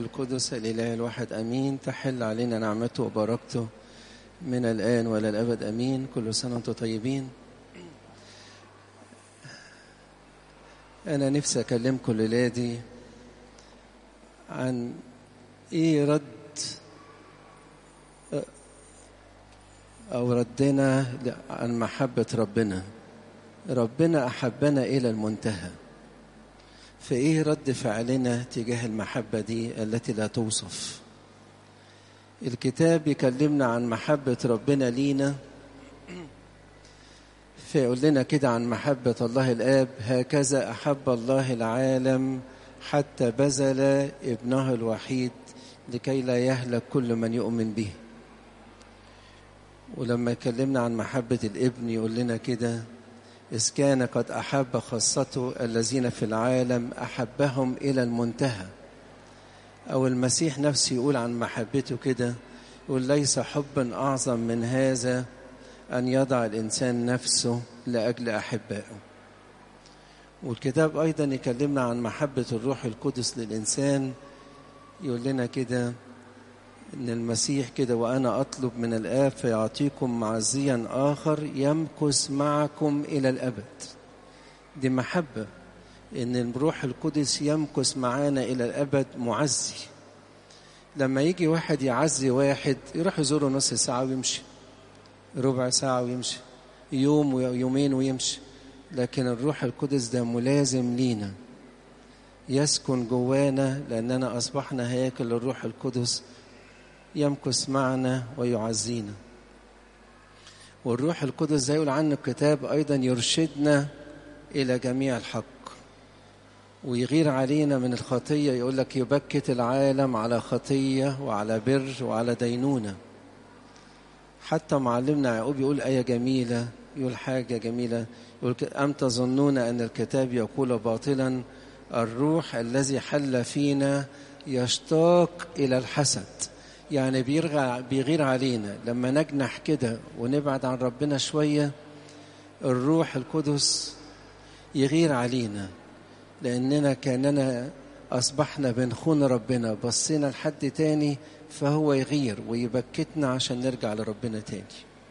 القدس الإله الواحد أمين تحل علينا نعمته وبركته من الآن ولا الأبد أمين كل سنة وأنتم طيبين أنا نفسي أكلمكم الليلة دي عن إيه رد أو ردنا عن محبة ربنا ربنا أحبنا إلى المنتهى فإيه رد فعلنا تجاه المحبة دي التي لا توصف الكتاب يكلمنا عن محبة ربنا لينا فيقول لنا كده عن محبة الله الآب هكذا أحب الله العالم حتى بذل ابنه الوحيد لكي لا يهلك كل من يؤمن به ولما يكلمنا عن محبة الابن يقول لنا كده إذ كان قد أحب خاصته الذين في العالم أحبهم إلى المنتهى أو المسيح نفسه يقول عن محبته كده يقول ليس حبا أعظم من هذا أن يضع الإنسان نفسه لأجل أحبائه والكتاب أيضا يكلمنا عن محبة الروح القدس للإنسان يقول لنا كده إن المسيح كده وأنا أطلب من الآب فيعطيكم معزيا آخر يمكث معكم إلى الأبد دي محبة إن الروح القدس يمكث معانا إلى الأبد معزي لما يجي واحد يعزي واحد يروح يزوره نص ساعة ويمشي ربع ساعة ويمشي يوم ويومين ويمشي لكن الروح القدس ده ملازم لينا يسكن جوانا لأننا أصبحنا هياكل للروح القدس يمكث معنا ويعزينا والروح القدس زي يقول عنه الكتاب أيضا يرشدنا إلى جميع الحق ويغير علينا من الخطية يقول لك يبكت العالم على خطية وعلى بر وعلى دينونة حتى معلمنا يعقوب يقول آية جميلة يقول حاجة جميلة يقول أم تظنون أن الكتاب يقول باطلا الروح الذي حل فينا يشتاق إلى الحسد يعني بيرغى بيغير علينا لما نجنح كده ونبعد عن ربنا شوية الروح القدس يغير علينا لأننا كأننا أصبحنا بنخون ربنا بصينا لحد تاني فهو يغير ويبكتنا عشان نرجع لربنا تاني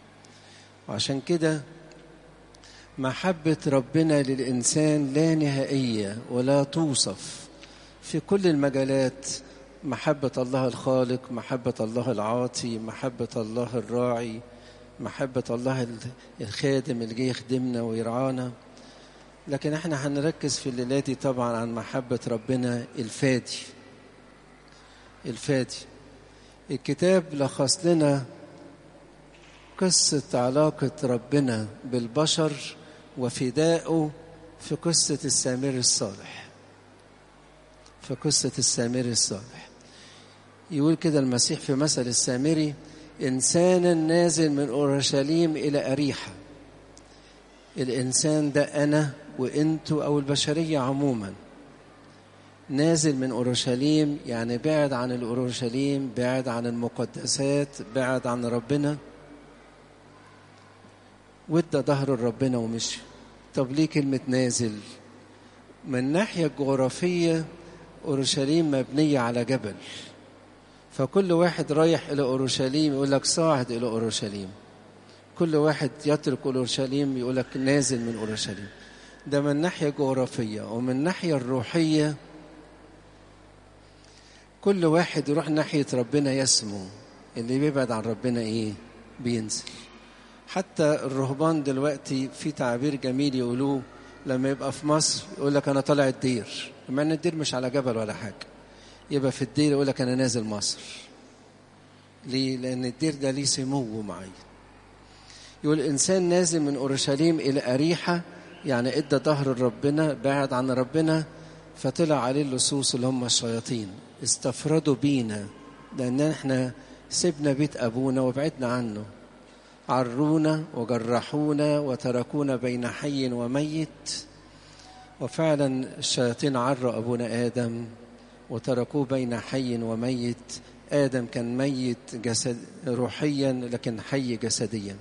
وعشان كده محبة ربنا للإنسان لا نهائية ولا توصف في كل المجالات محبة الله الخالق محبة الله العاطي محبة الله الراعي محبة الله الخادم اللي جاي يخدمنا ويرعانا لكن احنا هنركز في الليلة دي طبعا عن محبة ربنا الفادي الفادي الكتاب لخص لنا قصة علاقة ربنا بالبشر وفدائه في قصة السامر الصالح في قصة السامر الصالح يقول كده المسيح في مثل السامري إنسانا نازل من أورشليم إلى أريحة الإنسان ده أنا وإنتوا أو البشرية عموما نازل من أورشليم يعني بعد عن الأورشليم بعد عن المقدسات بعد عن ربنا وادى ظهره لربنا ومشي طب ليه كلمة نازل من الناحية الجغرافية أورشليم مبنية على جبل فكل واحد رايح إلى أورشليم يقول لك صاعد إلى أورشليم كل واحد يترك أورشليم يقول لك نازل من أورشليم ده من ناحية جغرافية ومن الناحية الروحية كل واحد يروح ناحية ربنا يسمو اللي بيبعد عن ربنا إيه بينزل حتى الرهبان دلوقتي في تعبير جميل يقولوه لما يبقى في مصر يقول لك أنا طالع الدير مع إن الدير مش على جبل ولا حاجة يبقى في الدير يقول لك أنا نازل مصر ليه؟ لأن الدير ده ليه سمو معين يقول الإنسان نازل من أورشليم إلى أريحة يعني إدى ظهر ربنا بعد عن ربنا فطلع عليه اللصوص اللي هم الشياطين استفردوا بينا لأن احنا سيبنا بيت أبونا وبعدنا عنه عرونا وجرحونا وتركونا بين حي وميت وفعلا الشياطين عروا أبونا آدم وتركوه بين حي وميت آدم كان ميت جسد روحيا لكن حي جسديا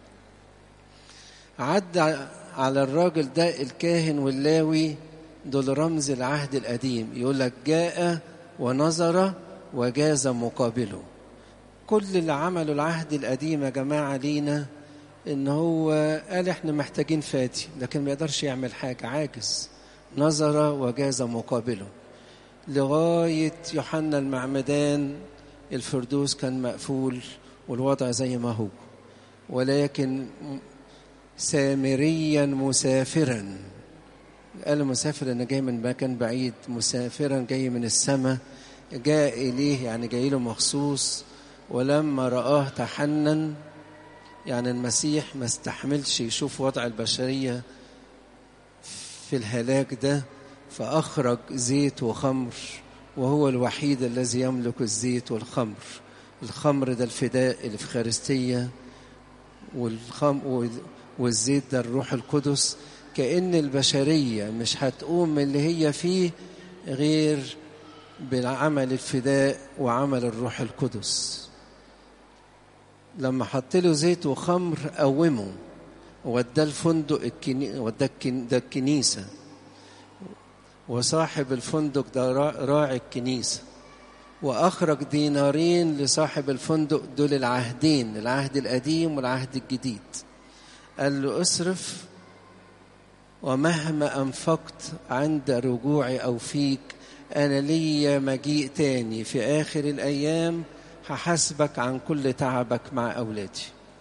عدى على الراجل ده الكاهن واللاوي دول رمز العهد القديم يقول لك جاء ونظر وجاز مقابله كل اللي عمله العهد القديم يا جماعة لينا إن هو قال إحنا محتاجين فادي لكن ما يقدرش يعمل حاجة عاجز نظر وجاز مقابله لغاية يوحنا المعمدان الفردوس كان مقفول والوضع زي ما هو ولكن سامريا مسافرا قال مسافر انا جاي من مكان بعيد مسافرا جاي من السماء جاء اليه يعني جاي له مخصوص ولما رآه تحنن يعني المسيح ما استحملش يشوف وضع البشرية في الهلاك ده فأخرج زيت وخمر وهو الوحيد الذي يملك الزيت والخمر الخمر ده الفداء الإفخارستية والخم والزيت ده الروح القدس كأن البشرية مش هتقوم من اللي هي فيه غير بالعمل الفداء وعمل الروح القدس لما حط له زيت وخمر قومه وداه الفندق الكني... وداه الكن... ده الكنيسة وصاحب الفندق ده راعي الكنيسة وأخرج دينارين لصاحب الفندق دول العهدين العهد القديم والعهد الجديد قال له اصرف ومهما أنفقت عند رجوعي أو فيك أنا ليا مجيء تاني في آخر الأيام هحاسبك عن كل تعبك مع أولادي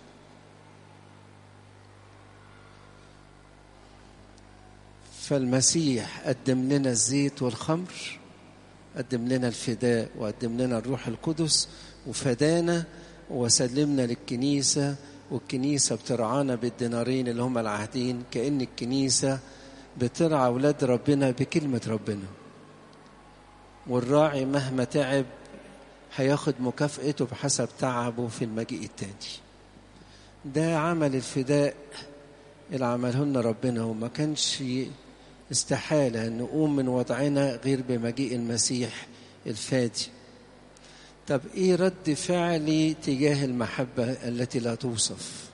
فالمسيح قدم لنا الزيت والخمر قدم لنا الفداء وقدم لنا الروح القدس وفدانا وسلمنا للكنيسة والكنيسة بترعانا بالدينارين اللي هم العهدين كأن الكنيسة بترعى أولاد ربنا بكلمة ربنا والراعي مهما تعب هياخد مكافئته بحسب تعبه في المجيء التاني ده عمل الفداء اللي عمله لنا ربنا وما كانش استحالة نقوم من وضعنا غير بمجيء المسيح الفادي طب ايه رد فعلي تجاه المحبة التي لا توصف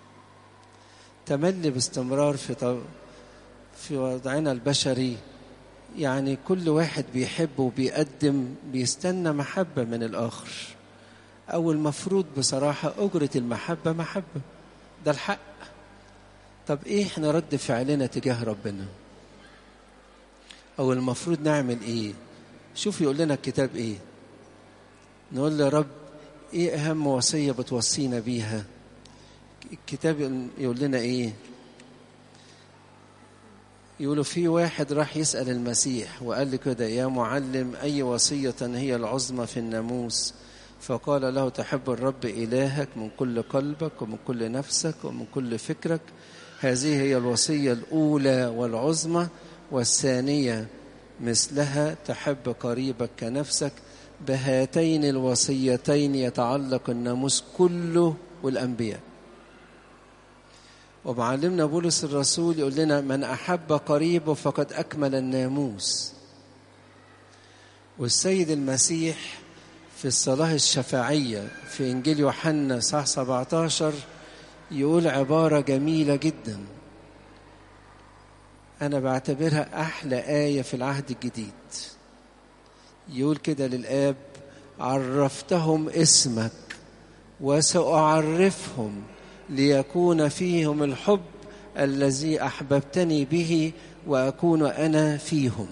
تملي باستمرار في طو... في وضعنا البشري يعني كل واحد بيحب وبيقدم بيستنى محبة من الآخر أو المفروض بصراحة أجرة المحبة محبة ده الحق طب إيه إحنا رد فعلنا تجاه ربنا أو المفروض نعمل إيه شوف يقول لنا الكتاب إيه نقول له رب إيه أهم وصية بتوصينا بيها الكتاب يقول لنا إيه يقولوا في واحد راح يسأل المسيح وقال له كده يا معلم أي وصية هي العظمى في الناموس فقال له تحب الرب إلهك من كل قلبك ومن كل نفسك ومن كل فكرك هذه هي الوصية الأولى والعظمى والثانية مثلها تحب قريبك كنفسك بهاتين الوصيتين يتعلق الناموس كله والأنبياء ومعلمنا بولس الرسول يقول لنا من أحب قريبه فقد أكمل الناموس والسيد المسيح في الصلاة الشفاعية في إنجيل يوحنا صح 17 يقول عبارة جميلة جدا أنا بعتبرها أحلى آية في العهد الجديد يقول كده للآب عرفتهم اسمك وسأعرفهم ليكون فيهم الحب الذي أحببتني به وأكون أنا فيهم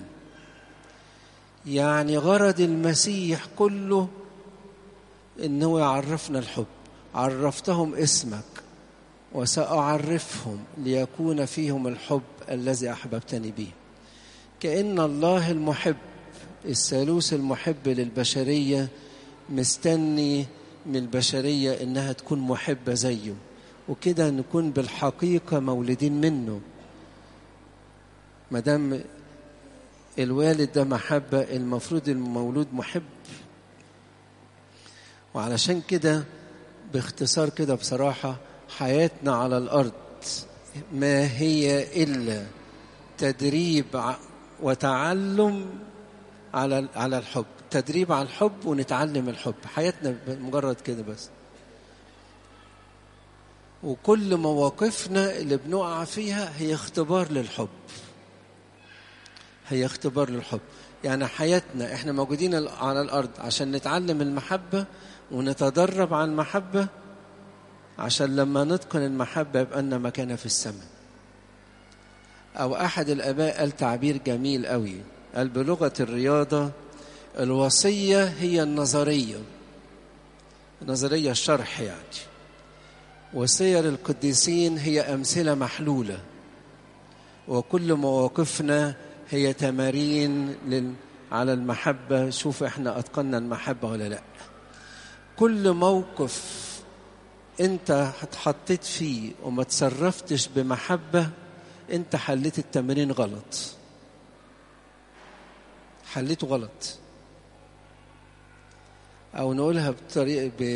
يعني غرض المسيح كله إنه يعرفنا الحب عرفتهم اسمك وسأعرفهم ليكون فيهم الحب الذي أحببتني به كأن الله المحب الثالوث المحب للبشرية مستني من البشرية إنها تكون محبة زيه وكده نكون بالحقيقة مولودين منه ما دام الوالد ده محبة المفروض المولود محب وعلشان كده باختصار كده بصراحة حياتنا على الأرض ما هي إلا تدريب وتعلم على على الحب تدريب على الحب ونتعلم الحب حياتنا مجرد كده بس وكل مواقفنا اللي بنقع فيها هي اختبار للحب هي اختبار للحب يعني حياتنا احنا موجودين على الارض عشان نتعلم المحبه ونتدرب على المحبه عشان لما نتقن المحبه يبقى لنا مكانه في السماء او احد الاباء قال تعبير جميل قوي قال بلغه الرياضه الوصيه هي النظريه نظريه الشرح يعني وسير القديسين هي امثله محلوله وكل مواقفنا هي تمارين لل... على المحبة شوف احنا أتقنا المحبة ولا لا كل موقف انت اتحطيت فيه وما تصرفتش بمحبة انت حليت التمرين غلط حليته غلط او نقولها بطريقة ب...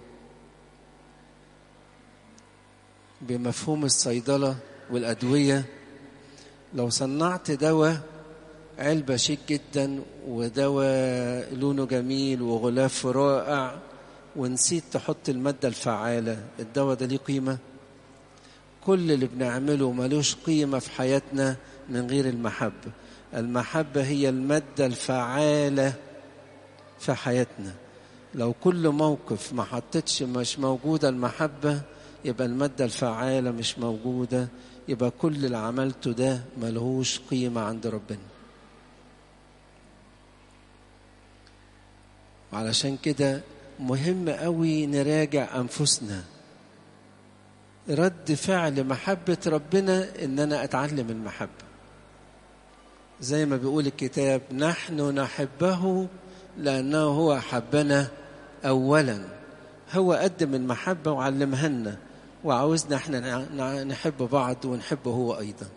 بمفهوم الصيدلة والأدوية لو صنعت دواء علبة شيك جدا ودواء لونه جميل وغلاف رائع ونسيت تحط المادة الفعالة الدواء ده ليه قيمة كل اللي بنعمله ملوش قيمة في حياتنا من غير المحبة المحبة هي المادة الفعالة في حياتنا لو كل موقف ما حطيتش مش موجودة المحبة يبقى المادة الفعالة مش موجودة يبقى كل اللي عملته ده ملهوش قيمة عند ربنا وعلشان كده مهم قوي نراجع أنفسنا رد فعل محبة ربنا إن أنا أتعلم المحبة زي ما بيقول الكتاب نحن نحبه لأنه هو أحبنا أولا هو قدم المحبة وعلمها لنا وعاوزنا احنا نحب بعض ونحبه هو أيضا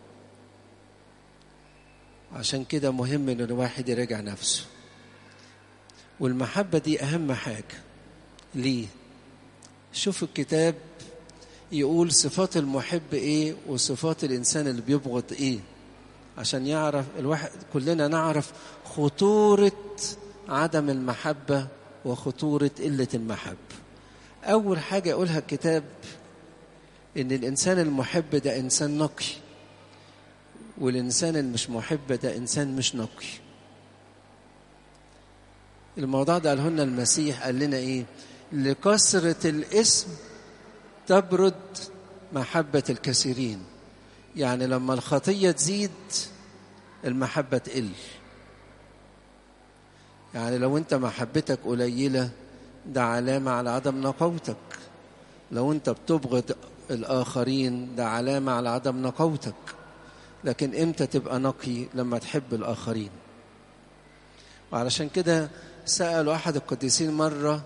عشان كده مهم إن الواحد يراجع نفسه والمحبة دي أهم حاجة ليه؟ شوف الكتاب يقول صفات المحب إيه وصفات الإنسان اللي بيبغض إيه عشان يعرف الواحد كلنا نعرف خطورة عدم المحبة وخطورة قلة المحبة أول حاجة يقولها الكتاب إن الإنسان المحب ده إنسان نقي والإنسان المش محب ده إنسان مش نقي الموضوع ده قاله لنا المسيح قال لنا إيه لكثرة الاسم تبرد محبة الكثيرين يعني لما الخطية تزيد المحبة تقل يعني لو انت محبتك قليلة ده علامة على عدم نقوتك لو انت بتبغض الآخرين ده علامة على عدم نقوتك لكن امتى تبقى نقي لما تحب الآخرين وعلشان كده سألوا أحد القديسين مرة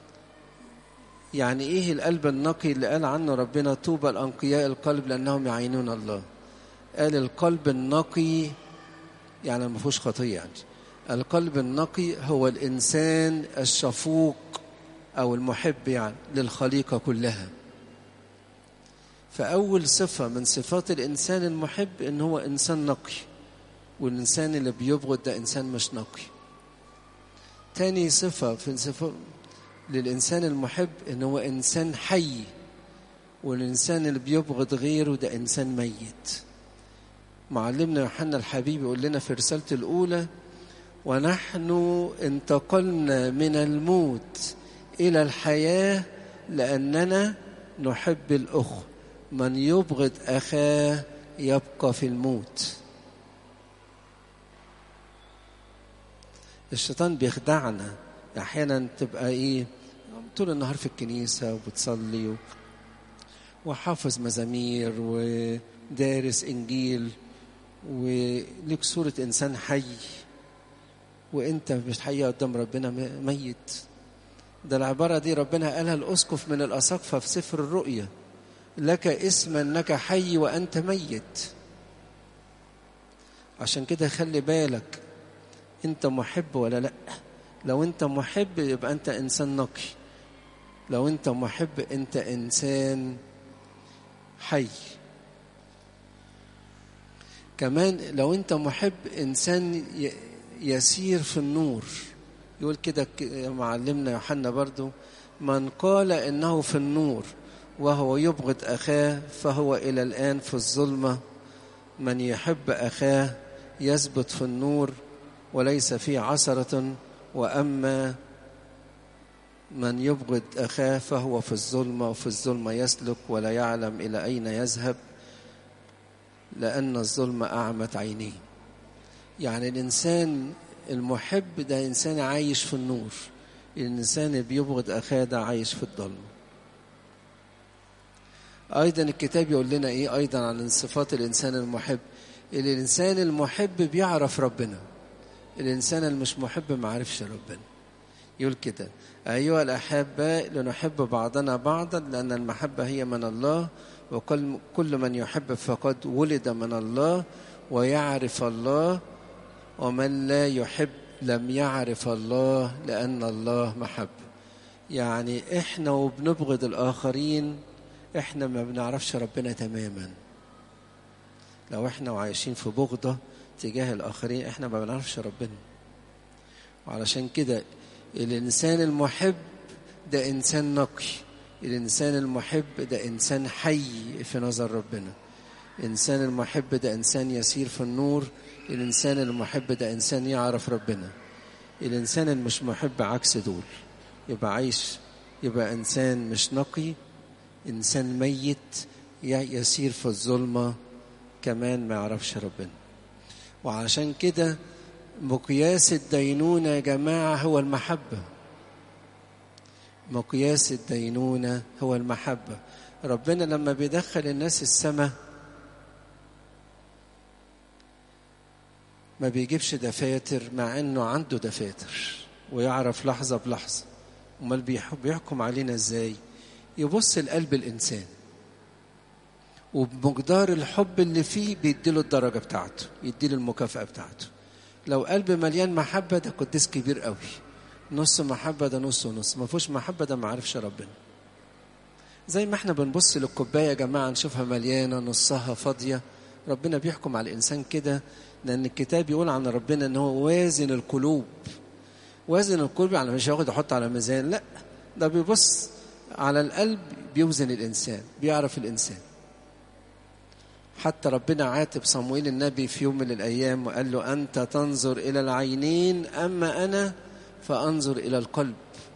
يعني ايه القلب النقي اللي قال عنه ربنا طوبى الانقياء القلب لانهم يعينون الله قال القلب النقي يعني ما فيهوش خطيه يعني القلب النقي هو الانسان الشفوق او المحب يعني للخليقه كلها فاول صفه من صفات الانسان المحب ان هو انسان نقي والانسان اللي بيبغض ده انسان مش نقي تاني صفه في صفه للإنسان المحب إن هو إنسان حي والإنسان اللي بيبغض غيره ده إنسان ميت معلمنا يوحنا الحبيب يقول لنا في رسالته الأولى ونحن انتقلنا من الموت إلى الحياة لأننا نحب الأخ من يبغض أخاه يبقى في الموت الشيطان بيخدعنا احيانا تبقى ايه طول النهار في الكنيسه وبتصلي و... وحافظ مزامير ودارس انجيل وليك صوره انسان حي وانت مش حي قدام ربنا ميت ده العباره دي ربنا قالها الاسقف من الاساقفه في سفر الرؤيا لك اسم انك حي وانت ميت عشان كده خلي بالك انت محب ولا لا لو انت محب يبقى انت انسان نقي لو انت محب انت انسان حي كمان لو انت محب انسان يسير في النور يقول كده معلمنا يوحنا برضو من قال انه في النور وهو يبغض اخاه فهو الى الان في الظلمه من يحب اخاه يثبت في النور وليس فيه عثرة وأما من يبغض أخاه فهو في الظلمة وفي الظلمة يسلك ولا يعلم إلى أين يذهب لأن الظلمة أعمت عينيه يعني الإنسان المحب ده إنسان عايش في النور الإنسان اللي بيبغض أخاه ده عايش في الظلمة أيضا الكتاب يقول لنا إيه أيضا عن صفات الإنسان المحب الإنسان المحب بيعرف ربنا الإنسان المش محب ما عرفش ربنا يقول كده أيها الأحباء لنحب بعضنا بعضا لأن المحبة هي من الله وكل كل من يحب فقد ولد من الله ويعرف الله ومن لا يحب لم يعرف الله لأن الله محب يعني إحنا وبنبغض الآخرين إحنا ما بنعرفش ربنا تماما لو إحنا وعايشين في بغضة تجاه الآخرين إحنا ما بنعرفش ربنا وعلشان كده الإنسان المحب ده إنسان نقي الإنسان المحب ده إنسان حي في نظر ربنا الإنسان المحب ده إنسان يسير في النور الإنسان المحب ده إنسان يعرف ربنا الإنسان المش محب عكس دول يبقى عايش يبقى إنسان مش نقي إنسان ميت يسير في الظلمة كمان ما يعرفش ربنا وعشان كده مقياس الدينونة يا جماعة هو المحبة مقياس الدينونة هو المحبة ربنا لما بيدخل الناس السماء ما بيجيبش دفاتر مع انه عنده دفاتر ويعرف لحظة بلحظة امال بيحب يحكم علينا ازاي يبص لقلب الانسان وبمقدار الحب اللي فيه بيديله الدرجة بتاعته يديله المكافأة بتاعته لو قلب مليان محبة ده قديس كبير قوي نص محبة ده نص ونص ما فيهوش محبة ده ما عرفش ربنا زي ما احنا بنبص للكوباية يا جماعة نشوفها مليانة نصها فاضية ربنا بيحكم على الإنسان كده لأن الكتاب يقول عن ربنا إن هو وازن القلوب وازن القلوب يعني مش هياخد يحط على ميزان لا ده بيبص على القلب بيوزن الإنسان بيعرف الإنسان حتى ربنا عاتب صمويل النبي في يوم من الأيام وقال له أنت تنظر إلى العينين أما أنا فأنظر إلى القلب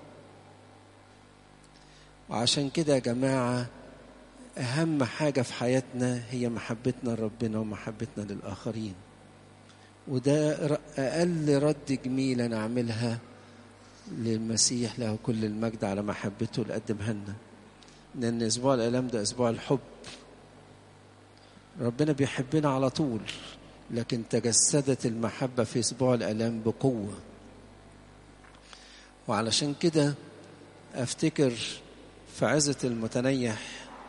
وعشان كده يا جماعة أهم حاجة في حياتنا هي محبتنا لربنا ومحبتنا للآخرين وده أقل رد جميلة نعملها للمسيح له كل المجد على محبته اللي قدمها لنا لأن أسبوع الآلام ده أسبوع الحب ربنا بيحبنا على طول لكن تجسدت المحبة في أسبوع الآلام بقوة وعلشان كده أفتكر في عزة المتنيح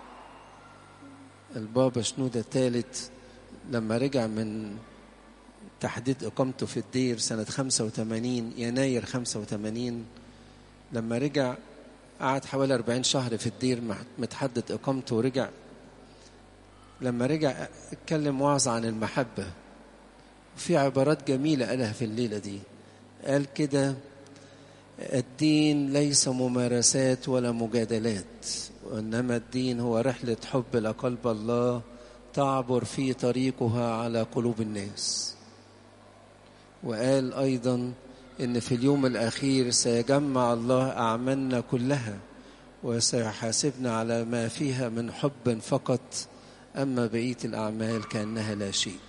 البابا شنودة الثالث لما رجع من تحديد إقامته في الدير سنة 85 يناير 85 لما رجع قعد حوالي 40 شهر في الدير متحدد إقامته ورجع لما رجع اتكلم وعظ عن المحبة في عبارات جميلة قالها في الليلة دي قال كده الدين ليس ممارسات ولا مجادلات وإنما الدين هو رحلة حب إلى قلب الله تعبر في طريقها على قلوب الناس وقال أيضا إن في اليوم الأخير سيجمع الله أعمالنا كلها وسيحاسبنا على ما فيها من حب فقط أما بقية الأعمال كأنها لا شيء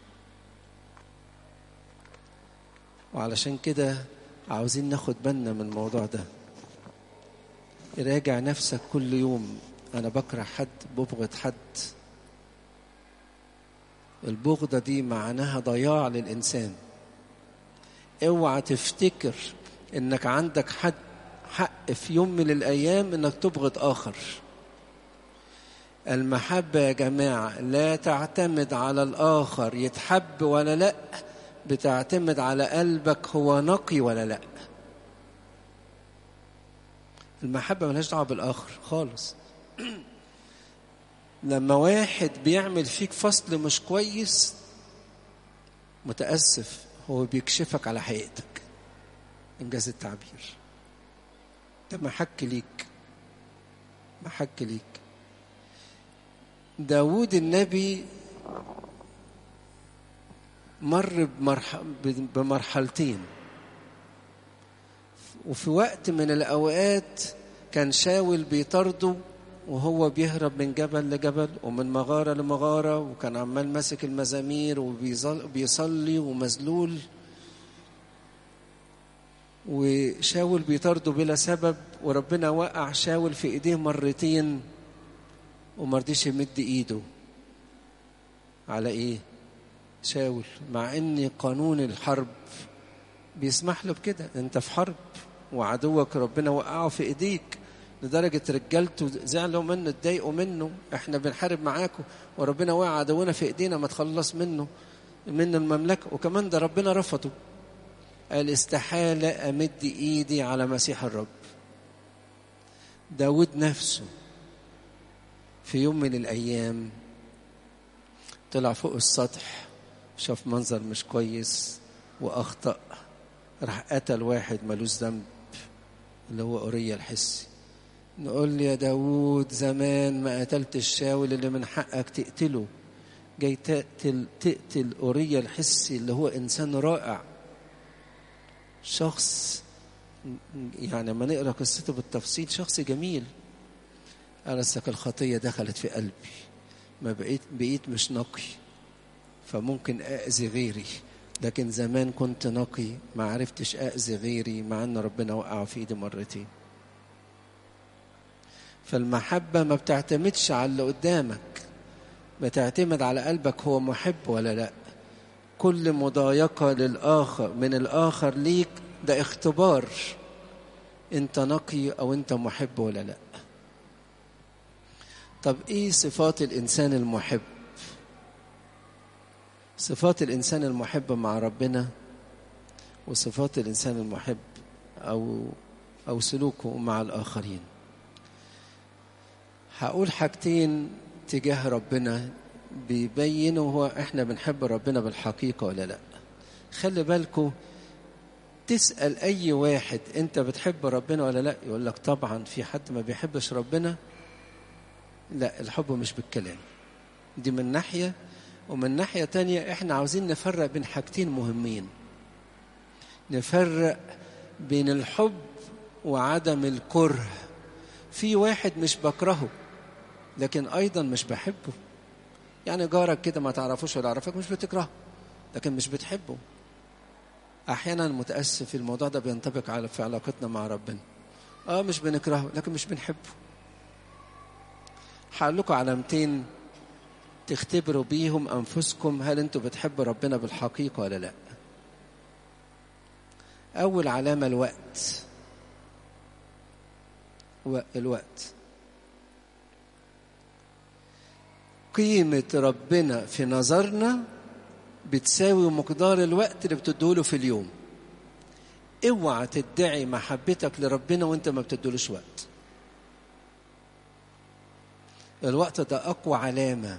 وعلشان كده عاوزين ناخد بالنا من الموضوع ده راجع نفسك كل يوم أنا بكره حد ببغض حد البغضة دي معناها ضياع للإنسان اوعى تفتكر انك عندك حد حق في يوم من الايام انك تبغض اخر المحبة يا جماعة لا تعتمد على الآخر يتحب ولا لأ بتعتمد على قلبك هو نقي ولا لأ المحبة ملهاش دعوة بالآخر خالص لما واحد بيعمل فيك فصل مش كويس متأسف هو بيكشفك على حقيقتك إنجاز التعبير ده محك ليك محك ليك داود النبي مر بمرح... بمرحلتين وفي وقت من الأوقات كان شاول بيطرده وهو بيهرب من جبل لجبل ومن مغارة لمغارة وكان عمال ماسك المزامير وبيصلي ومذلول وشاول بيطرده بلا سبب وربنا وقع شاول في ايديه مرتين ومرضيش يمد ايده على ايه شاول مع ان قانون الحرب بيسمح له بكده انت في حرب وعدوك ربنا وقعه في ايديك لدرجة رجالته زعلوا منه اتضايقوا منه احنا بنحارب معاكم وربنا وقع عدونا في ايدينا ما تخلص منه من المملكة وكمان ده ربنا رفضه قال استحالة أمد إيدي على مسيح الرب داود نفسه في يوم من الأيام طلع فوق السطح شاف منظر مش كويس وأخطأ راح قتل واحد ملوش ذنب اللي هو أوريا الحسي نقول لي يا داود زمان ما قتلت الشاول اللي من حقك تقتله جاي تقتل تقتل أوريا الحسي اللي هو إنسان رائع شخص يعني لما نقرا قصته بالتفصيل شخص جميل أرسك الخطية دخلت في قلبي ما بقيت بقيت مش نقي فممكن أأذي غيري لكن زمان كنت نقي ما عرفتش أأذي غيري مع أن ربنا وقع في إيدي مرتين فالمحبة ما بتعتمدش على اللي قدامك بتعتمد على قلبك هو محب ولا لا كل مضايقة للآخر من الآخر ليك ده اختبار انت نقي او انت محب ولا لا طب ايه صفات الانسان المحب صفات الانسان المحب مع ربنا وصفات الانسان المحب او او سلوكه مع الاخرين هقول حاجتين تجاه ربنا بيبينوا هو احنا بنحب ربنا بالحقيقه ولا لا خلي بالكم تسأل أي واحد أنت بتحب ربنا ولا لا يقول لك طبعا في حد ما بيحبش ربنا لا الحب مش بالكلام دي من ناحية ومن ناحية تانية احنا عاوزين نفرق بين حاجتين مهمين نفرق بين الحب وعدم الكره في واحد مش بكرهه لكن أيضا مش بحبه يعني جارك كده ما تعرفوش ولا يعرفك مش بتكرهه لكن مش بتحبه احيانا متاسف الموضوع ده بينطبق على في علاقتنا مع ربنا اه مش بنكرهه لكن مش بنحبه هقول لكم علامتين تختبروا بيهم انفسكم هل انتوا بتحبوا ربنا بالحقيقه ولا لا اول علامه الوقت الوقت قيمه ربنا في نظرنا بتساوي مقدار الوقت اللي بتديهوله في اليوم اوعى تدعي محبتك لربنا وانت ما بتديلوش وقت الوقت ده اقوى علامه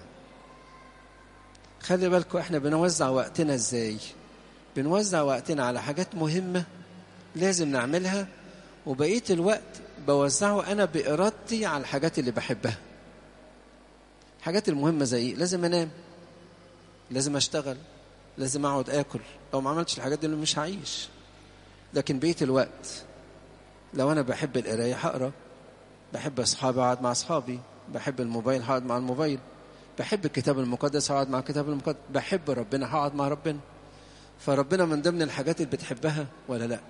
خلي بالكم احنا بنوزع وقتنا ازاي بنوزع وقتنا على حاجات مهمه لازم نعملها وبقيه الوقت بوزعه انا بارادتي على الحاجات اللي بحبها الحاجات المهمه زي ايه لازم انام لازم اشتغل لازم اقعد اكل لو ما عملتش الحاجات دي مش هعيش لكن بقيه الوقت لو انا بحب القرايه هقرا بحب اصحابي اقعد مع اصحابي بحب الموبايل هقعد مع الموبايل بحب الكتاب المقدس هقعد مع الكتاب المقدس بحب ربنا هقعد مع ربنا فربنا من ضمن الحاجات اللي بتحبها ولا لا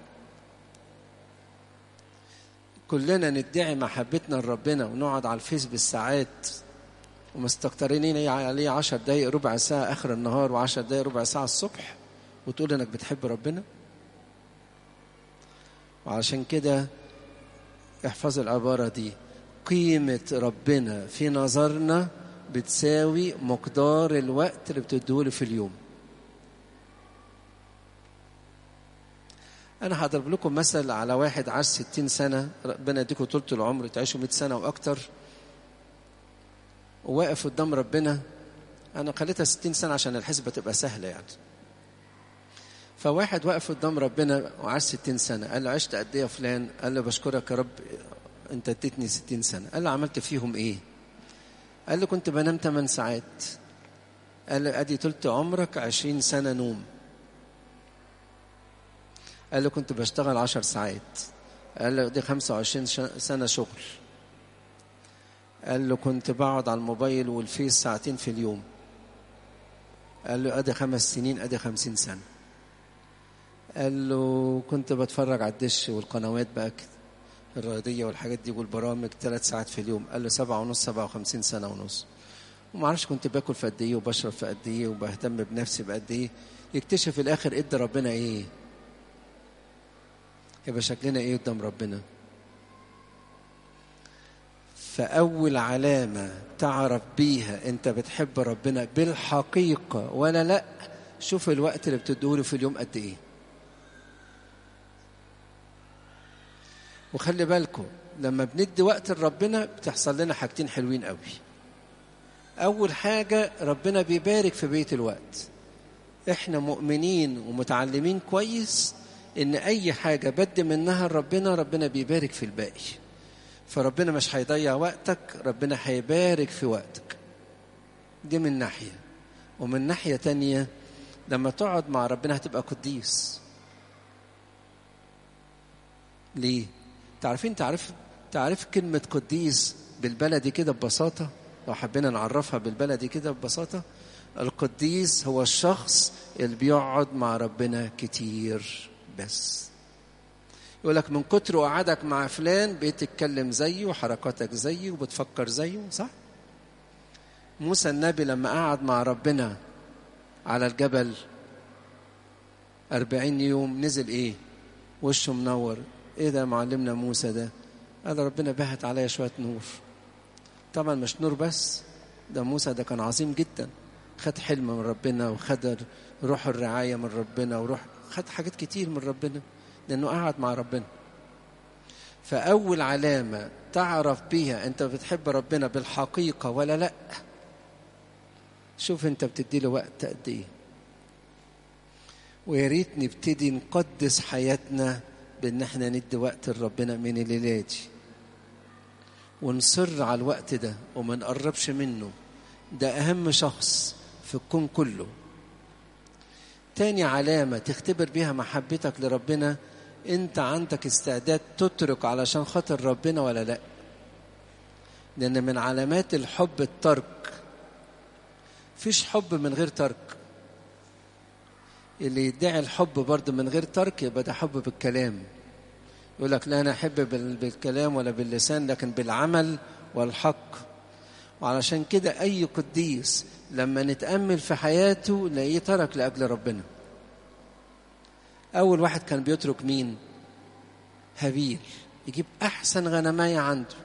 كلنا ندعي محبتنا لربنا ونقعد على الفيس بالساعات ومستكترين عليه عشر دقايق ربع ساعة آخر النهار وعشر دقايق ربع ساعة الصبح وتقول إنك بتحب ربنا وعشان كده احفظ العبارة دي قيمة ربنا في نظرنا بتساوي مقدار الوقت اللي بتديهوله في اليوم أنا هضرب لكم مثل على واحد عاش ستين سنة ربنا يديكم طولة العمر تعيشوا مئة سنة وأكتر وواقف قدام ربنا أنا خليتها ستين سنة عشان الحسبة تبقى سهلة يعني فواحد واقف قدام ربنا وعاش ستين سنة قال له عشت قد إيه يا فلان قال له بشكرك يا رب أنت اديتني ستين سنة قال له عملت فيهم إيه قال له كنت بنام 8 ساعات قال له ادي تلت عمرك عشرين سنة نوم قال له كنت بشتغل عشر ساعات قال له دي خمسة وعشرين سنة شغل قال له كنت بقعد على الموبايل والفيس ساعتين في اليوم قال له ادي خمس سنين ادي خمسين سنة قال له كنت بتفرج على الدش والقنوات بقى كده الرياضية والحاجات دي والبرامج ثلاث ساعات في اليوم قال له سبعة ونص سبعة وخمسين سنة ونص وما اعرفش كنت باكل في قد ايه وبشرب في قد ايه وبهتم بنفسي بقد ايه يكتشف في الاخر ادى ربنا ايه يبقى شكلنا ايه قدام ربنا فاول علامه تعرف بيها انت بتحب ربنا بالحقيقه ولا لا شوف الوقت اللي بتدوله في اليوم قد ايه وخلي بالكم لما بندي وقت لربنا بتحصل لنا حاجتين حلوين قوي اول حاجه ربنا بيبارك في بيت الوقت احنا مؤمنين ومتعلمين كويس ان اي حاجه بد منها لربنا ربنا بيبارك في الباقي فربنا مش هيضيع وقتك ربنا هيبارك في وقتك دي من ناحيه ومن ناحيه تانية لما تقعد مع ربنا هتبقى قديس ليه تعرفين تعرف تعرف كلمة قديس بالبلدي كده ببساطة لو حبينا نعرفها بالبلدي كده ببساطة القديس هو الشخص اللي بيقعد مع ربنا كتير بس يقول لك من كتر قعدك مع فلان بتتكلم زيه وحركاتك زيه وبتفكر زيه صح موسى النبي لما قعد مع ربنا على الجبل أربعين يوم نزل إيه وشه منور إيه ده معلمنا موسى ده هذا ربنا بهت عليا شوية نور طبعا مش نور بس ده موسى ده كان عظيم جدا خد حلم من ربنا وخد روح الرعاية من ربنا وروح خد حاجات كتير من ربنا لأنه قعد مع ربنا فأول علامة تعرف بيها أنت بتحب ربنا بالحقيقة ولا لأ شوف أنت بتدي له وقت قد إيه ويا ريت نبتدي نقدس حياتنا بان احنا ندي وقت لربنا من الليله دي ونصر على الوقت ده وما نقربش منه ده اهم شخص في الكون كله تاني علامة تختبر بيها محبتك لربنا انت عندك استعداد تترك علشان خاطر ربنا ولا لا لان من علامات الحب الترك فيش حب من غير ترك اللي يدعي الحب برضه من غير ترك يبقى ده حب بالكلام يقول لك لا انا احب بالكلام ولا باللسان لكن بالعمل والحق وعلشان كده اي قديس لما نتامل في حياته نلاقيه ترك لاجل ربنا اول واحد كان بيترك مين هابيل يجيب احسن غنمايه عنده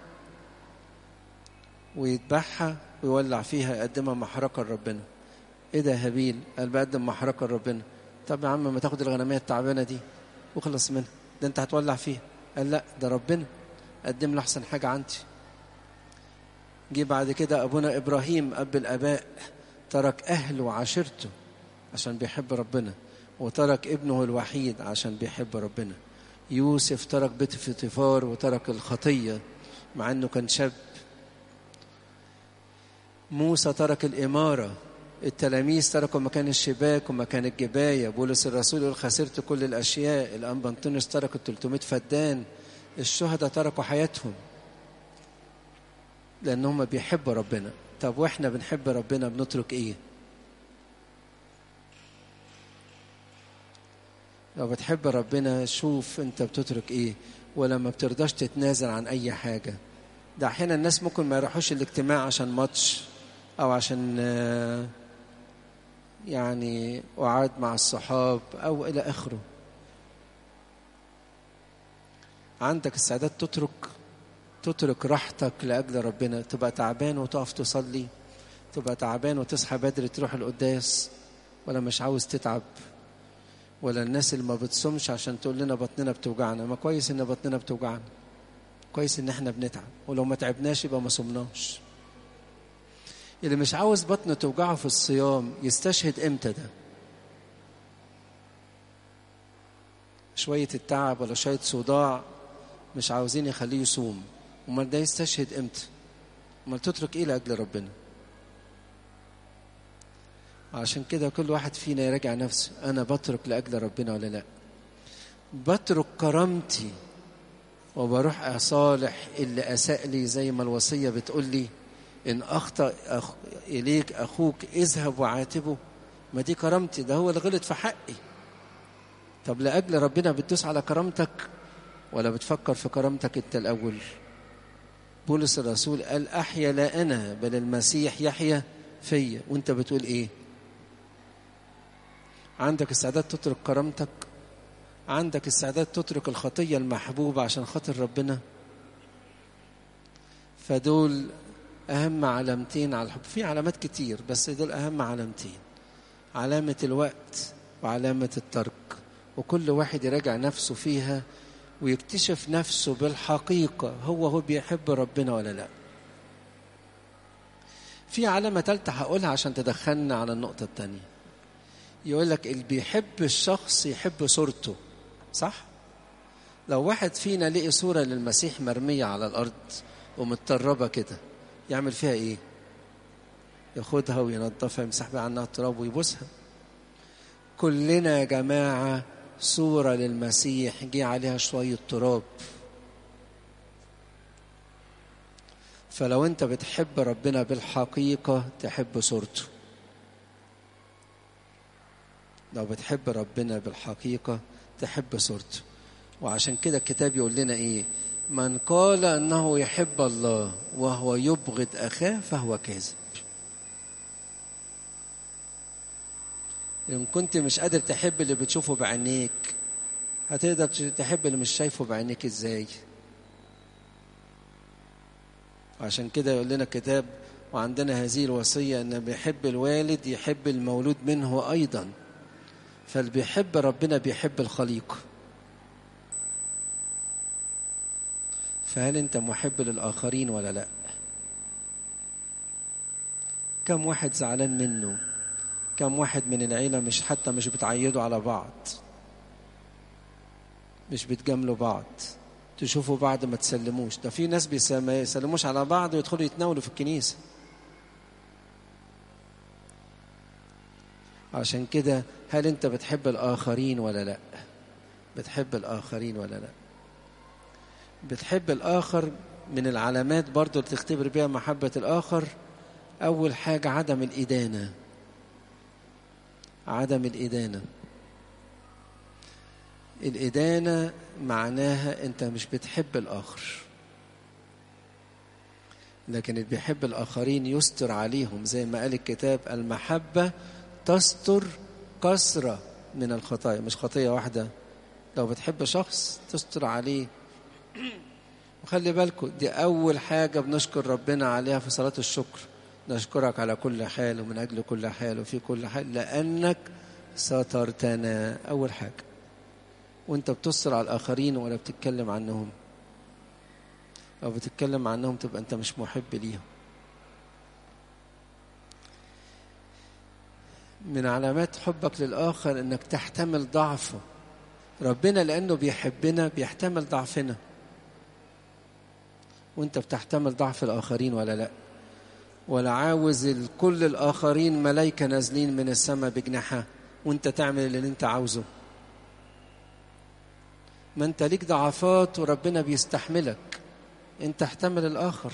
ويذبحها ويولع فيها يقدمها محرقه لربنا ايه ده هابيل قال بقدم محرقه لربنا طب يا عم ما تاخد الغنميه التعبانه دي وخلص منها ده انت هتولع فيها قال لا ده ربنا قدم له احسن حاجه عندي جه بعد كده ابونا ابراهيم اب الاباء ترك اهله وعشيرته عشان بيحب ربنا وترك ابنه الوحيد عشان بيحب ربنا يوسف ترك بيت فطيفار وترك الخطيه مع انه كان شاب موسى ترك الاماره التلاميذ تركوا مكان الشباك ومكان الجباية بولس الرسول يقول خسرت كل الأشياء الأنبا أنطونيوس ترك 300 فدان الشهداء تركوا حياتهم لأن هم بيحبوا ربنا طب وإحنا بنحب ربنا بنترك إيه لو بتحب ربنا شوف أنت بتترك إيه ولما بترضاش تتنازل عن أي حاجة ده أحيانا الناس ممكن ما يروحوش الاجتماع عشان ماتش أو عشان يعني وعاد مع الصحاب أو إلى آخره عندك استعداد تترك تترك راحتك لأجل ربنا تبقى تعبان وتقف تصلي تبقى تعبان وتصحى بدري تروح القداس ولا مش عاوز تتعب ولا الناس اللي ما بتصومش عشان تقول لنا بطننا بتوجعنا ما كويس ان بطننا بتوجعنا كويس ان احنا بنتعب ولو ما تعبناش يبقى ما صمناش اللي مش عاوز بطنه توجعه في الصيام يستشهد امتى ده شوية التعب ولا شوية صداع مش عاوزين يخليه يصوم امال ده يستشهد امتى امال تترك ايه لاجل ربنا عشان كده كل واحد فينا يراجع نفسه أنا بترك لأجل ربنا ولا لأ بترك كرامتي وبروح أصالح اللي أساء لي زي ما الوصية بتقول لي إن أخطأ أخ... إليك أخوك اذهب وعاتبه ما دي كرامتي ده هو اللي غلط في حقي طب لأجل ربنا بتدوس على كرامتك ولا بتفكر في كرامتك أنت الأول بولس الرسول قال أحيا لا أنا بل المسيح يحيا فيا وأنت بتقول إيه عندك استعداد تترك كرامتك عندك استعداد تترك الخطية المحبوبة عشان خاطر ربنا فدول أهم علامتين على الحب في علامات كتير بس دول أهم علامتين علامة الوقت وعلامة الترك وكل واحد يراجع نفسه فيها ويكتشف نفسه بالحقيقة هو هو بيحب ربنا ولا لا في علامة تالتة هقولها عشان تدخلنا على النقطة التانية يقول لك اللي بيحب الشخص يحب صورته صح؟ لو واحد فينا لقي صورة للمسيح مرمية على الأرض ومتطربة كده يعمل فيها إيه؟ ياخدها وينظفها يمسح بيها عنها التراب ويبوسها كلنا يا جماعة صورة للمسيح جه عليها شوية تراب فلو انت بتحب ربنا بالحقيقة تحب صورته لو بتحب ربنا بالحقيقة تحب صورته وعشان كده الكتاب يقول لنا ايه من قال انه يحب الله وهو يبغض اخاه فهو كاذب ان كنت مش قادر تحب اللي بتشوفه بعينيك هتقدر تحب اللي مش شايفه بعينيك ازاي عشان كده يقول لنا الكتاب وعندنا هذه الوصية أن بيحب الوالد يحب المولود منه أيضا فاللي بيحب ربنا بيحب الخليقة فهل أنت محب للآخرين ولا لا كم واحد زعلان منه كم واحد من العيلة مش حتى مش بتعيدوا على بعض مش بتجاملوا بعض تشوفوا بعض ما تسلموش ده في ناس ما يسلموش على بعض ويدخلوا يتناولوا في الكنيسة عشان كده هل انت بتحب الآخرين ولا لا بتحب الآخرين ولا لا بتحب الآخر من العلامات برضو اللي تختبر بيها محبة الآخر أول حاجة عدم الإدانة عدم الإدانة الإدانة معناها أنت مش بتحب الآخر لكن اللي بيحب الآخرين يستر عليهم زي ما قال الكتاب المحبة تستر كسرة من الخطايا مش خطية واحدة لو بتحب شخص تستر عليه وخلي بالكم دي أول حاجة بنشكر ربنا عليها في صلاة الشكر نشكرك على كل حال ومن أجل كل حال وفي كل حال لأنك سترتنا أول حاجة وانت بتستر على الآخرين ولا بتتكلم عنهم أو بتتكلم عنهم تبقى أنت مش محب ليهم من علامات حبك للآخر أنك تحتمل ضعفه ربنا لأنه بيحبنا بيحتمل ضعفنا وانت بتحتمل ضعف الآخرين ولا لأ ولا عاوز كل الآخرين ملايكة نازلين من السماء بجناحها وانت تعمل اللي انت عاوزه ما انت ليك ضعفات وربنا بيستحملك انت احتمل الآخر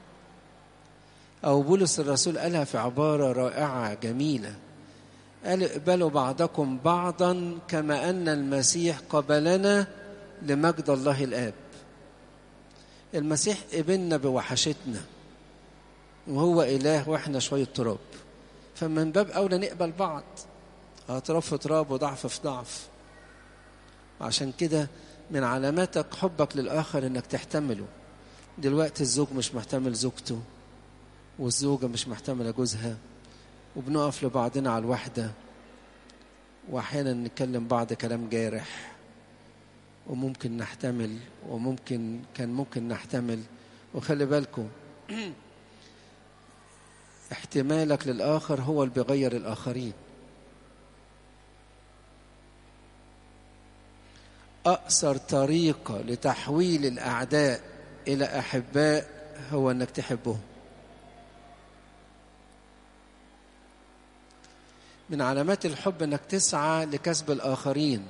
أو بولس الرسول قالها في عبارة رائعة جميلة قال اقبلوا بعضكم بعضا كما أن المسيح قبلنا لمجد الله الآب المسيح قبلنا بوحشتنا وهو إله وإحنا شوية تراب فمن باب أولى نقبل بعض تراب في تراب وضعف في ضعف عشان كده من علاماتك حبك للآخر إنك تحتمله دلوقتي الزوج مش محتمل زوجته والزوجة مش محتملة جوزها وبنقف لبعضنا على الوحدة وأحيانا نتكلم بعض كلام جارح وممكن نحتمل وممكن كان ممكن نحتمل وخلي بالكم احتمالك للآخر هو اللي بيغير الآخرين أقصر طريقة لتحويل الأعداء إلى أحباء هو أنك تحبهم من علامات الحب انك تسعى لكسب الاخرين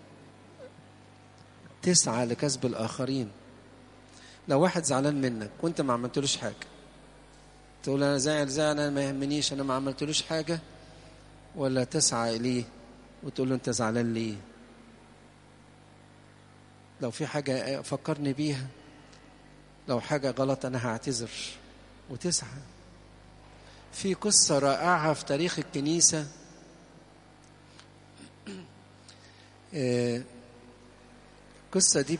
تسعى لكسب الاخرين لو واحد زعلان منك وانت ما عملتلوش حاجه تقول انا زعل زعل انا ما يهمنيش انا ما عملتلوش حاجه ولا تسعى اليه وتقول له انت زعلان ليه لو في حاجه فكرني بيها لو حاجه غلط انا هعتذر وتسعى في قصه رائعه في تاريخ الكنيسه القصه دي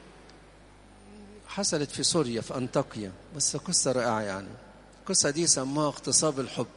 حصلت في سوريا في انطاكيا بس قصه رائعه يعني القصه دي سموها اغتصاب الحب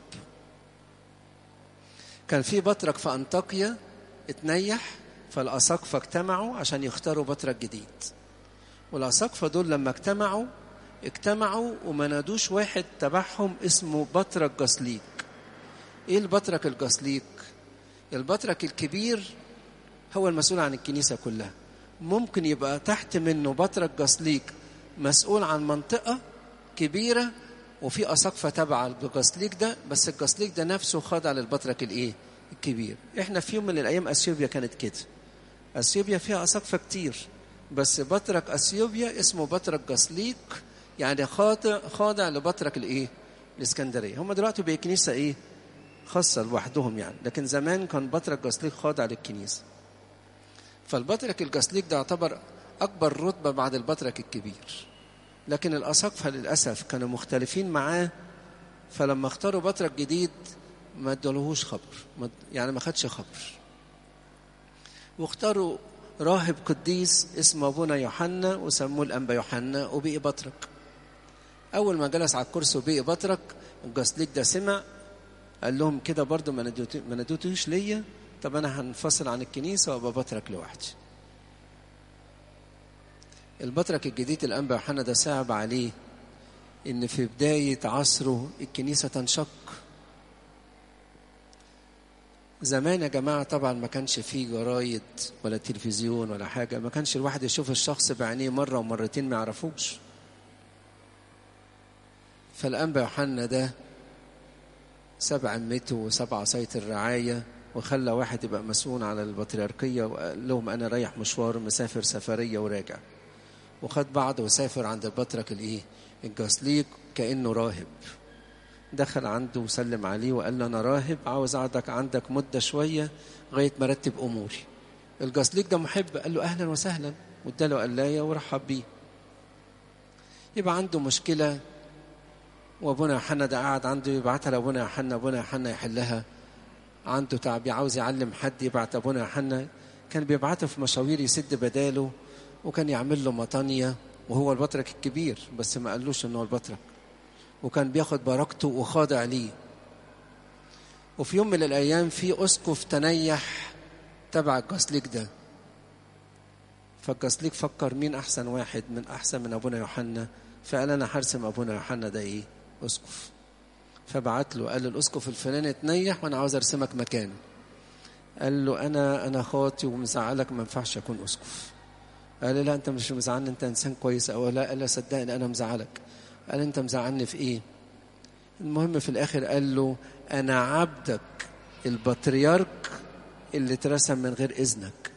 كان في بطرك في انطاكيا اتنيح فالاساقفه اجتمعوا عشان يختاروا بطرك جديد والاساقفه دول لما اجتمعوا اجتمعوا وما نادوش واحد تبعهم اسمه بطرك جسليك ايه البطرك الجسليك البطرك الكبير هو المسؤول عن الكنيسه كلها ممكن يبقى تحت منه بطرك جسليك مسؤول عن منطقه كبيره وفي اساقفه تابعه للجسليك ده بس الجسليك ده نفسه خاضع للبطرك الايه الكبير احنا في يوم من الايام اثيوبيا كانت كده اثيوبيا فيها اساقفه كتير بس بطرك اثيوبيا اسمه بطرك جسليك يعني خاضع خاضع لبطرك الايه الاسكندريه هم دلوقتي بقى كنيسه ايه خاصه لوحدهم يعني لكن زمان كان بطرك جسليك خاضع للكنيسه فالبطرك الجسليك ده يعتبر اكبر رتبه بعد البطرك الكبير لكن الاساقفه للاسف كانوا مختلفين معاه فلما اختاروا بطرك جديد ما ادولهوش خبر يعني ما خدش خبر واختاروا راهب قديس اسمه ابونا يوحنا وسموه الانبا يوحنا وبقي بطرك اول ما جلس على الكرسي وبقي بطرك الجسليك ده سمع قال لهم كده برضه ما ندوتوش ليا طب انا هنفصل عن الكنيسه وابقى بطرك لوحدي البطرك الجديد الانبا يوحنا ده صعب عليه ان في بدايه عصره الكنيسه تنشق زمان يا جماعه طبعا ما كانش فيه جرايد ولا تلفزيون ولا حاجه ما كانش الواحد يشوف الشخص بعينيه مره ومرتين ما يعرفوش فالانبا يوحنا ده سبع عمته وسبع عصايه الرعايه وخلى واحد يبقى مسؤول على البطريركيه وقال لهم انا رايح مشوار مسافر سفريه وراجع وخد بعضه وسافر عند البطرك الايه الجسليك كانه راهب دخل عنده وسلم عليه وقال له انا راهب عاوز اقعدك عندك مده شويه لغايه ما ارتب اموري الجسليك ده محب قال له اهلا وسهلا واداله قلايه ورحب بيه يبقى عنده مشكله وابونا يوحنا ده قاعد عنده يبعتها لابونا يوحنا ابونا يوحنا يحلها عنده تعب عاوز يعلم حد يبعت ابونا يوحنا كان بيبعته في مشاوير يسد بداله وكان يعمل له مطانية وهو البطرك الكبير بس ما قالوش انه البطرك وكان بياخد بركته وخاضع ليه وفي يوم من الايام في اسقف تنيح تبع الجسليك ده فالجسليك فكر مين احسن واحد من احسن من ابونا يوحنا فقال انا هرسم ابونا يوحنا ده ايه اسقف فبعت له قال له الاسقف الفلاني تنيح وانا عاوز ارسمك مكانه قال له انا انا خاطي ومزعلك ما ينفعش اكون اسقف قال لي لا انت مش مزعلني انت انسان كويس او لا قال له صدقني انا مزعلك قال انت مزعلني في ايه المهم في الاخر قال له انا عبدك البطريرك اللي اترسم من غير اذنك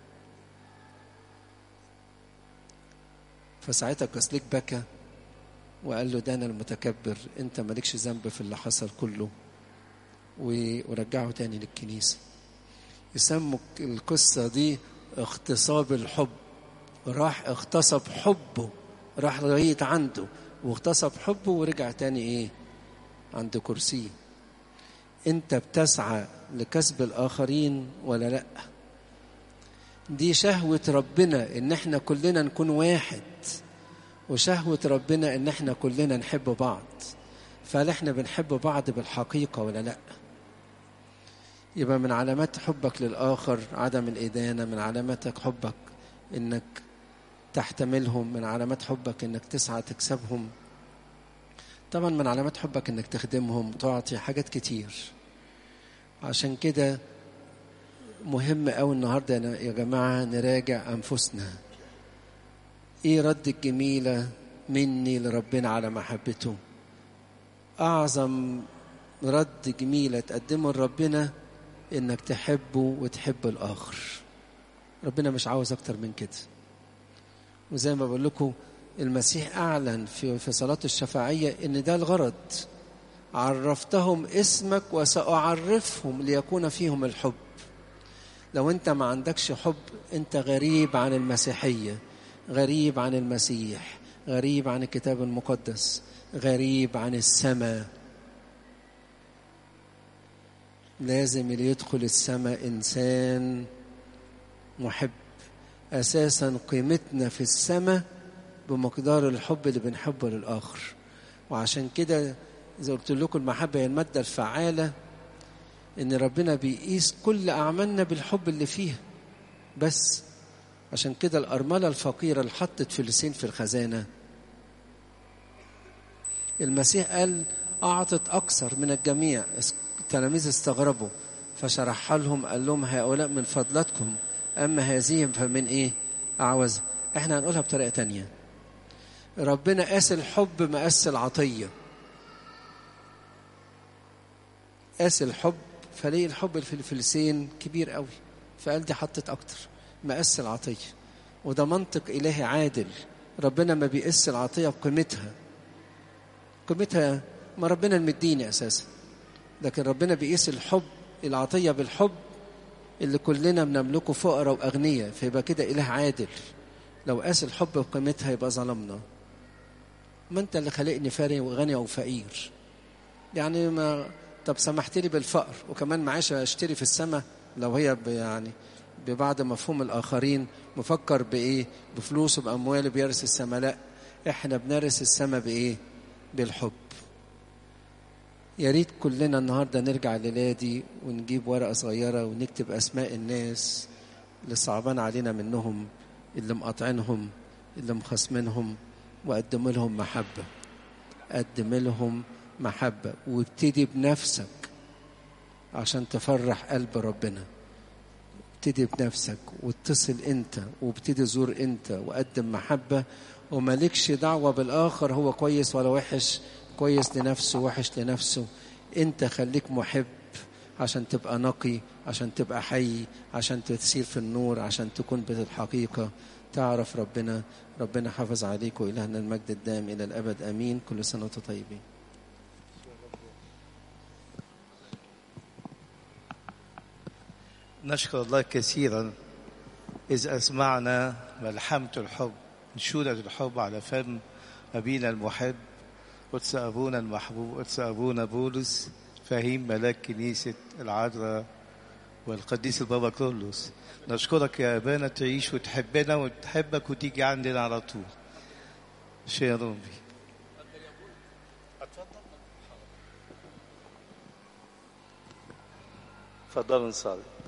فساعتها كسليك بكى وقال له ده انا المتكبر انت مالكش ذنب في اللي حصل كله ورجعه تاني للكنيسه يسموا القصه دي اغتصاب الحب راح اغتصب حبه راح لغايه عنده واغتصب حبه ورجع تاني ايه عند كرسيه انت بتسعى لكسب الاخرين ولا لا دي شهوه ربنا ان احنا كلنا نكون واحد وشهوه ربنا ان احنا كلنا نحب بعض فهل احنا بنحب بعض بالحقيقه ولا لا يبقى من علامات حبك للاخر عدم الادانه من علامات حبك انك تحتملهم من علامات حبك انك تسعى تكسبهم طبعا من علامات حبك انك تخدمهم تعطي حاجات كتير عشان كده مهم قوي النهارده يا جماعه نراجع انفسنا ايه رد الجميله مني لربنا على محبته اعظم رد جميله تقدمه لربنا انك تحبه وتحب الاخر ربنا مش عاوز اكتر من كده وزي ما بقول لكم المسيح اعلن في في صلاه الشفاعيه ان ده الغرض عرفتهم اسمك وساعرفهم ليكون فيهم الحب لو انت ما عندكش حب انت غريب عن المسيحيه غريب عن المسيح غريب عن الكتاب المقدس غريب عن السماء لازم اللي يدخل السماء انسان محب اساسا قيمتنا في السماء بمقدار الحب اللي بنحبه للاخر وعشان كده زي قلت لكم المحبه هي الماده الفعاله ان ربنا بيقيس كل اعمالنا بالحب اللي فيها بس عشان كده الارمله الفقيره اللي حطت فلسين في الخزانه المسيح قال اعطت اكثر من الجميع التلاميذ استغربوا فشرح لهم قال لهم هؤلاء من فضلتكم اما هذه فمن ايه اعوز احنا هنقولها بطريقه تانية ربنا قاس الحب ما قاس العطيه قاس الحب فليه الحب في الفلسين كبير قوي فقال دي حطت اكتر ما قاس العطيه وده منطق الهي عادل ربنا ما بيقيس العطيه بقيمتها قيمتها ما ربنا المديني اساسا لكن ربنا بيقيس الحب العطيه بالحب اللي كلنا بنملكه فقراء واغنياء فيبقى كده اله عادل لو قاس الحب بقيمتها يبقى ظلمنا ما انت اللي خلقني فاري وغني وفقير يعني ما طب سمحت لي بالفقر وكمان معاش اشتري في السماء لو هي يعني ببعض مفهوم الاخرين مفكر بايه بفلوسه بامواله بيرث السماء لا احنا بنرث السماء بايه بالحب يا ريت كلنا النهارده نرجع لنادي ونجيب ورقه صغيره ونكتب اسماء الناس اللي صعبان علينا منهم اللي مقاطعينهم اللي مخاصمينهم وقدم لهم محبه قدم لهم محبه وابتدي بنفسك عشان تفرح قلب ربنا ابتدي بنفسك واتصل انت وابتدي زور انت وقدم محبه ومالكش دعوه بالاخر هو كويس ولا وحش كويس لنفسه وحش لنفسه انت خليك محب عشان تبقى نقي عشان تبقى حي عشان تسير في النور عشان تكون بالحقيقة تعرف ربنا ربنا حافظ عليك وإلهنا المجد الدائم إلى الأبد أمين كل سنة وانتم طيبين نشكر الله كثيرا إذ أسمعنا ملحمة الحب نشودة الحب على فم أبينا المحب قدس أبونا المحبوب قدس أبونا بولس فهيم ملاك كنيسة العذراء والقديس البابا كرولوس نشكرك يا أبانا تعيش وتحبنا وتحبك وتيجي عندنا على طول شيء ربي اتفضلوا نصلي